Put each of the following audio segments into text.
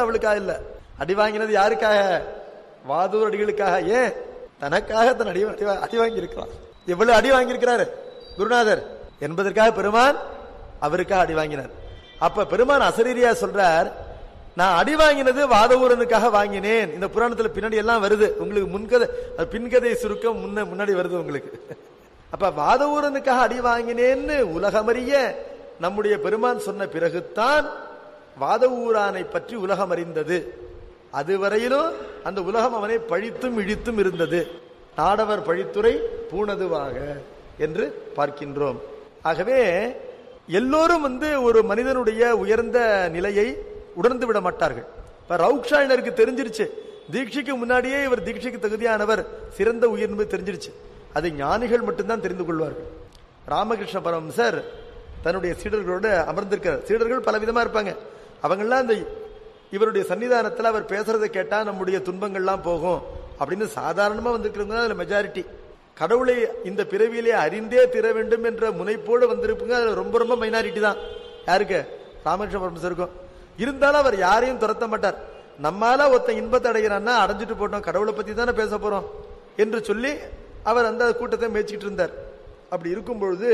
அவளுக்காக இல்ல அடி வாங்கினது யாருக்காக வாதூர் அடிகளுக்காக ஏன் தனக்காக தன் அடி அடி வா- அடி வாங்கி இருக்கிறான் எவ்வளவு அடி வாங்கியிருக்கிறாரு குருநாதர் என்பதற்காக பெருமான் அவருக்காக அடி வாங்கினார் அப்ப பெருமான் அசரீரியா சொல்றார் நான் அடி வாங்கினது வாதவூரனுக்காக வாங்கினேன் இந்த புராணத்துல பின்னாடி எல்லாம் வருது உங்களுக்கு முன்கதை அது பின்கதை சுருக்கம் முன்ன முன்னாடி வருது உங்களுக்கு அப்ப வாதவூரனுக்காக அடி வாங்கினேன்னு உலகமறிய நம்முடைய பெருமான் சொன்ன பிறகுதான் வாதவூரானை பற்றி உலகம் அறிந்தது அதுவரையிலும் அந்த உலகம் அவனை பழித்தும் இழித்தும் இருந்தது நாடவர் பழித்துரை பூணதுவாக என்று பார்க்கின்றோம் ஆகவே எல்லோரும் வந்து ஒரு மனிதனுடைய உயர்ந்த நிலையை உணர்ந்து விட மாட்டார்கள் இப்ப ரவுக்ஷாயினருக்கு தெரிஞ்சிருச்சு தீட்சைக்கு முன்னாடியே இவர் தீட்சைக்கு தகுதியானவர் சிறந்த உயிர் என்பது தெரிஞ்சிருச்சு அதை ஞானிகள் மட்டும்தான் தெரிந்து கொள்வார்கள் ராமகிருஷ்ண பரமசர் தன்னுடைய சீடர்களோடு அமர்ந்திருக்கிறார் சீடர்கள் பல விதமா இருப்பாங்க அவங்கெல்லாம் அந்த இவருடைய சன்னிதானத்துல அவர் பேசுறதை கேட்டா நம்முடைய துன்பங்கள்லாம் போகும் அப்படின்னு சாதாரணமா வந்திருக்கிறவங்க தான் அதுல மெஜாரிட்டி கடவுளை இந்த பிறவியிலே அறிந்தே தீர வேண்டும் என்ற முனைப்போடு வந்திருப்புங்க அதுல ரொம்ப ரொம்ப மைனாரிட்டி தான் யாருக்கு ராமகிருஷ்ண பரமசருக்கும் இருந்தாலும் அவர் யாரையும் துரத்த மாட்டார் நம்மால ஒருத்தன் இன்பத்தை அடைகிறான்னா அடைஞ்சிட்டு போட்டோம் கடவுளை பத்தி தானே பேச போறோம் என்று சொல்லி அவர் அந்த கூட்டத்தை மேய்ச்சிட்டு இருந்தார் அப்படி இருக்கும் பொழுது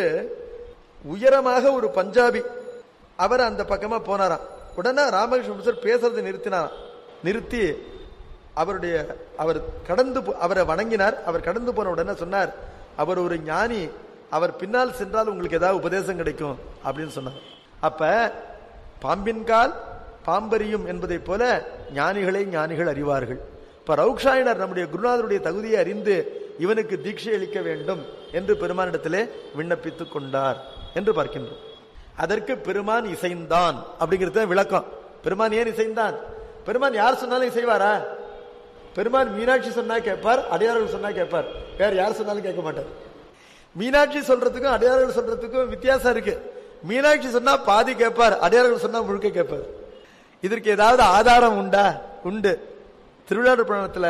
உயரமாக ஒரு பஞ்சாபி அவர் அந்த பக்கமா போனாராம் உடனே ராமகிருஷ்ண பரமஹம்சர் பேசுறதை நிறுத்தினாராம் நிறுத்தி அவருடைய அவர் கடந்து போ- அவரை வணங்கினார் அவர் கடந்து போன உடனே சொன்னார் அவர் ஒரு ஞானி அவர் பின்னால் சென்றால் உங்களுக்கு ஏதாவது உபதேசம் கிடைக்கும் அப்படின்னு சொன்னார் அப்ப பாம்பின் கால் பாம்பரியும் என்பதைப் போல ஞானிகளை ஞானிகள் அறிவார்கள் இப்ப ரவுக்ஷாயினர் நம்முடைய குருநாதருடைய தகுதியை அறிந்து இவனுக்கு தீட்சை அளிக்க வேண்டும் என்று பெருமானிடத்திலே விண்ணப்பித்துக் கொண்டார் என்று பார்க்கின்றோம் அதற்கு பெருமான் இசைந்தான் அப்படிங்கிறது விளக்கம் பெருமான் ஏன் இசைந்தான் பெருமான் யார் சொன்னாலும் இசைவாரா பெருமான் மீனாட்சி சொன்னா கேட்பார் அடையாளர்கள் சொன்னா கேட்பார் வேற யார் சொன்னாலும் கேட்க மாட்டார் மீனாட்சி சொல்றதுக்கும் அடையாளர்கள் சொல்றதுக்கும் வித்தியாசம் இருக்கு மீனாட்சி சொன்னா பாதி கேட்பார் அடையாளர்கள் சொன்னா முழுக்க கேட்பார் இதற்கு ஏதாவது ஆதாரம் உண்டா உண்டு திருவிழாடு புராணத்துல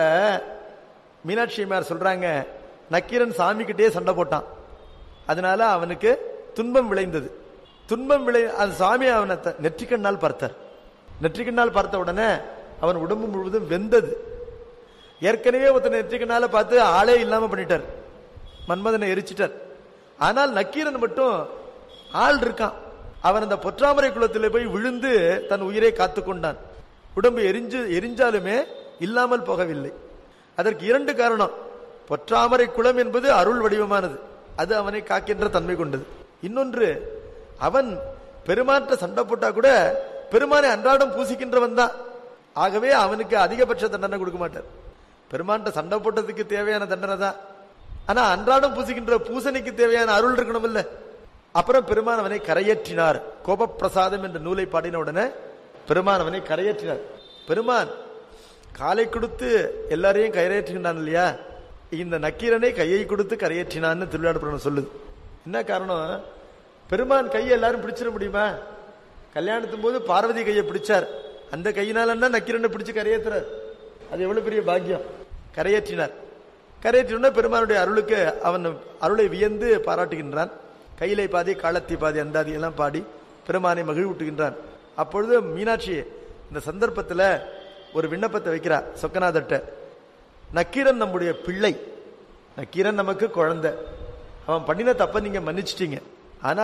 மீனாட்சி அம்மையார் சொல்றாங்க நக்கீரன் சாமி கிட்டே சண்டை போட்டான் அதனால அவனுக்கு துன்பம் விளைந்தது துன்பம் விளை அது சாமி அவனை த- நெற்றிக்கண்ணால் பார்த்தார் நெற்றிக்கண்ணால் பார்த்த உடனே அவன் உடம்பு முழுவதும் வெந்தது ஏற்கனவே ஒருத்தனை நெற்றிக்கண்ணால பார்த்து ஆளே இல்லாம பண்ணிட்டார் மன்மதனை எரிச்சிட்டார் ஆனால் நக்கீரன் மட்டும் ஆள் இருக்கான் அவன் அந்த பொற்றாமரை குளத்தில் போய் விழுந்து தன் உயிரை காத்து கொண்டான் உடம்பு எரிஞ்சு எரிஞ்சாலுமே இல்லாமல் போகவில்லை அதற்கு இரண்டு காரணம் பொற்றாமரை குளம் என்பது அருள் வடிவமானது அது அவனை காக்கின்ற தன்மை கொண்டது இன்னொன்று அவன் பெருமாற்ற சண்டை போட்டா கூட பெருமானை அன்றாடம் பூசிக்கின்றவன் தான் ஆகவே அவனுக்கு அதிகபட்ச தண்டனை கொடுக்க மாட்டார் பெருமான்ட்ட சண்டை போட்டதுக்கு தேவையான தண்டனை தான் ஆனா அன்றாடம் பூசிக்கின்ற பூசணிக்கு தேவையான அருள் இருக்கணும் இல்ல அப்புறம் பெருமான் அவனை கரையேற்றினார் கோபப்பிரசாதம் என்ற நூலை பாடின உடனே பெருமான் அவனை கரையேற்றினார் பெருமான் காலை கொடுத்து எல்லாரையும் கரையேற்றினான் இல்லையா இந்த நக்கீரனை கையை கொடுத்து கரையேற்றினான்னு திருவிழாடு சொல்லுது என்ன காரணம் பெருமான் கையை எல்லாரும் பிடிச்சிட முடியுமா கல்யாணத்தும் போது பார்வதி கையை பிடிச்சார் அந்த கையினால நக்கீரனை பிடிச்சு கரையேற்றுறார் அது எவ்வளவு பெரிய பாக்கியம் கரையேற்றினார் கரையேற்றின பெருமானுடைய அருளுக்கு அவன் அருளை வியந்து பாராட்டுகின்றான் கையிலை பாதி காலத்தி பாதி அந்தாதி எல்லாம் பாடி பெருமானை மகிழ்வூட்டுகின்றான் அப்பொழுது மீனாட்சி இந்த சந்தர்ப்பத்துல ஒரு விண்ணப்பத்தை வைக்கிறார் சொக்கநாதர்ட்ட நக்கீரன் நம்முடைய பிள்ளை நக்கீரன் நமக்கு குழந்தை அவன் பண்ணின தப்ப நீங்க மன்னிச்சிட்டீங்க ஆனா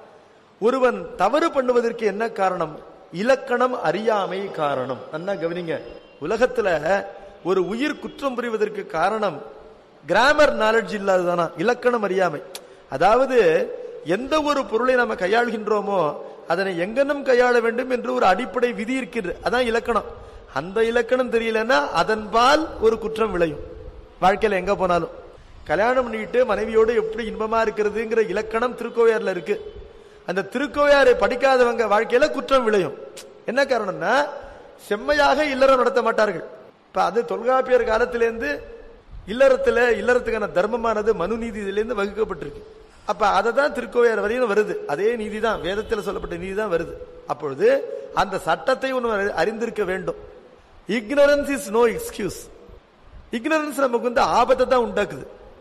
ஒருவன் தவறு பண்ணுவதற்கு என்ன காரணம் இலக்கணம் அறியாமை காரணம் அண்ணா கவனிங்க உலகத்துல ஒரு உயிர் குற்றம் புரிவதற்கு காரணம் கிராமர் நாலேஜ் இல்லாததானா இலக்கணம் அறியாமை அதாவது எந்த ஒரு பொருளை நாம கையாளுகின்றோமோ அதனை எங்கனும் கையாள வேண்டும் என்று ஒரு அடிப்படை விதி இருக்கின்ற அதான் இலக்கணம் அந்த இலக்கணம் தெரியலன்னா அதன்பால் ஒரு குற்றம் விளையும் வாழ்க்கையில எங்க போனாலும் கல்யாணம் பண்ணிக்கிட்டு மனைவியோடு எப்படி இன்பமா இருக்கிறதுங்கிற இலக்கணம் திருக்கோவையார்ல இருக்கு அந்த திருக்கோவையாரை படிக்காதவங்க வாழ்க்கையில குற்றம் விளையும் என்ன காரணம்னா செம்மையாக இல்லறம் நடத்த மாட்டார்கள் இப்ப அது தொல்காப்பியர் காலத்திலேருந்து இல்லறத்துல இல்லறத்துக்கான தர்மமானது மனு நீதியிலிருந்து வகுக்கப்பட்டிருக்கு அப்ப அதை தான் திருக்கோவையார் வரையும் வருது அதே நீதி தான் வேதத்தில் சொல்லப்பட்ட நீதி தான் வருது அப்பொழுது அந்த சட்டத்தை ஒன்று அறிந்திருக்க வேண்டும் ignorance is no excuse ignorance நமக்கு வந்து ஆபத்தை தான் உண்டாக்குது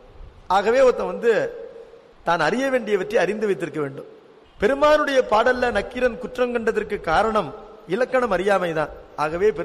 ஆகவே ஒருத்தன் வந்து தான் அறிய வேண்டியவற்றை அறிந்து வைத்திருக்க வேண்டும் பெருமானுடைய பாடல்ல நக்கீரன் குற்றம் கண்டதற்கு காரணம் இலக்கணம் அறியாமைதான் ஆகவே பெரு-